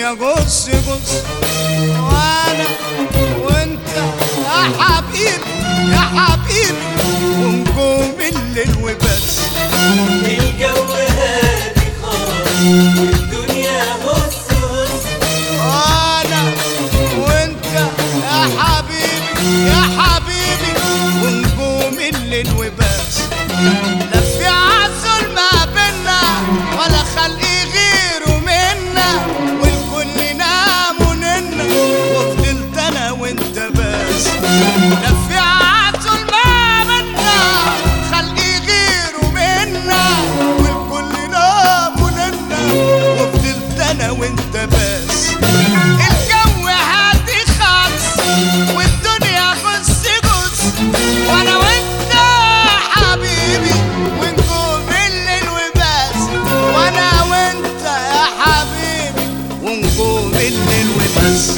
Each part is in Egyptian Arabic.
والدنيا غص غص وانا وانت يا حبيبي يا حبيبي ونجوم الليل وبس الجو هادي خالص والدنيا هص هص انا وانت يا حبيبي يا حبيبي ونجوم الليل وبس لا في عسل ما بينا ولا خلق غيره منا والكل نام وننا وفضلت انا وانت بس لا في عسل ما بينا خلق غيره منا والكل نام وننا وفضلت انا وانت بس الجو هادي خالص والدنيا غص غص وانا وانت حبيبي ونجوم الليل وبس وانا وانت يا حبيبي ونجوم الليل وبس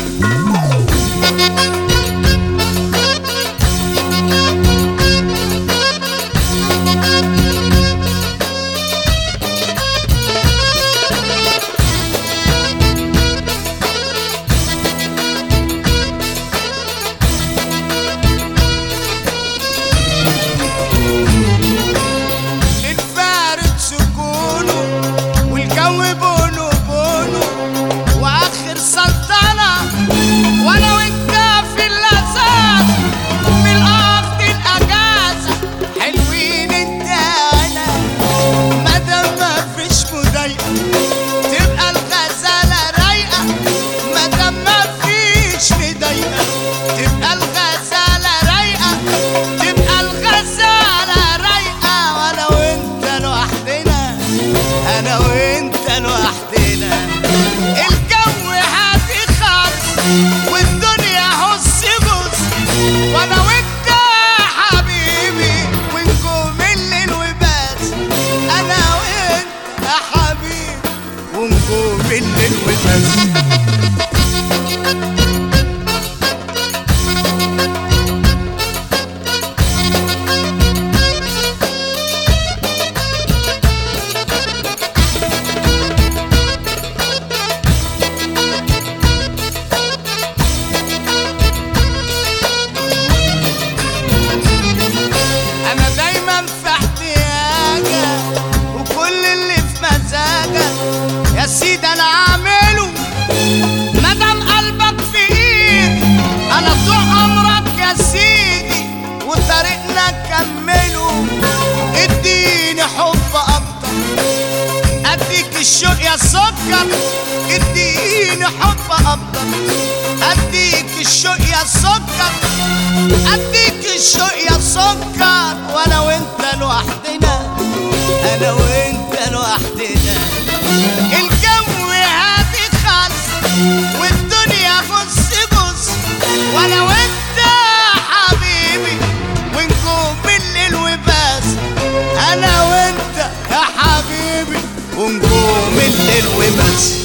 الفارد سكونه والجو بونو بونو واخر سلطنه وانا وانت في اللذات بالقفط الاجازه حلوين انت انا مادام مفيش مضايقه تبقى الغزاله رايقه مادام مفيش مضايقه تبقى الغزاله رايقه تبقى الغزاله رايقه وانا وانت لوحدنا انا وانت لوحدنا الجو هادي خالص والدنيا هص غص وانا وانت حبيبي ونجوم الليل وبس انا وانت يا حبيبي ونجوم الليل وبس انا دايما في احتياجك وكل اللي في مزاجك يا سيدي انا اعمله مادام قلبك في ايدي انا طول عمرك يا سيدي وطريقنا نكمله اديني حب اكتر اديك الشوق يا سكر اديني حب اكتر اديك الشوق يا سكر اديك الشوق يا سكر وانا وانت لوحدنا انا وانت لوحدنا الجو هادي خالص والدنيا غص غص وانا وانت حبيبي ونجوم الليل وبس انا وانت يا حبيبي ونجوم الليل وبس